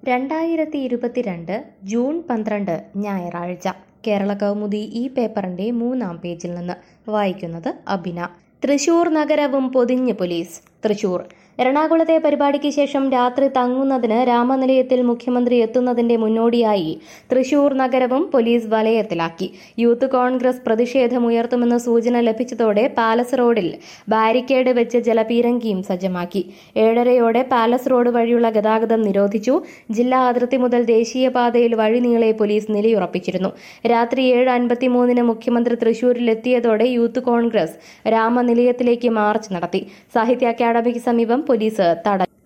രണ്ടായിരത്തി ഇരുപത്തിരണ്ട് ജൂൺ പന്ത്രണ്ട് ഞായറാഴ്ച കേരള കൗമുദി ഈ പേപ്പറിന്റെ മൂന്നാം പേജിൽ നിന്ന് വായിക്കുന്നത് അബിന തൃശൂർ നഗരവും പൊതിഞ്ഞ് പോലീസ് തൃശൂർ എറണാകുളത്തെ പരിപാടിക്ക് ശേഷം രാത്രി തങ്ങുന്നതിന് രാമനിലയത്തിൽ മുഖ്യമന്ത്രി എത്തുന്നതിന്റെ മുന്നോടിയായി തൃശൂർ നഗരവും പോലീസ് വലയത്തിലാക്കി യൂത്ത് കോൺഗ്രസ് പ്രതിഷേധമുയർത്തുമെന്ന് സൂചന ലഭിച്ചതോടെ പാലസ് റോഡിൽ ബാരിക്കേഡ് വെച്ച് ജലപീരങ്കിയും സജ്ജമാക്കി ഏഴരയോടെ പാലസ് റോഡ് വഴിയുള്ള ഗതാഗതം നിരോധിച്ചു ജില്ലാ അതിർത്തി മുതൽ ദേശീയപാതയിൽ വഴിനീളെ പോലീസ് നിലയുറപ്പിച്ചിരുന്നു രാത്രി ഏഴ് അൻപത്തിമൂന്നിന് മുഖ്യമന്ത്രി തൃശൂരിലെത്തിയതോടെ യൂത്ത് കോൺഗ്രസ് രാമനിലയത്തിലേക്ക് മാർച്ച് നടത്തി സാഹിത്യ അക്കാദമിക്ക് സമീപം പോലീസ് തടഞ്ഞു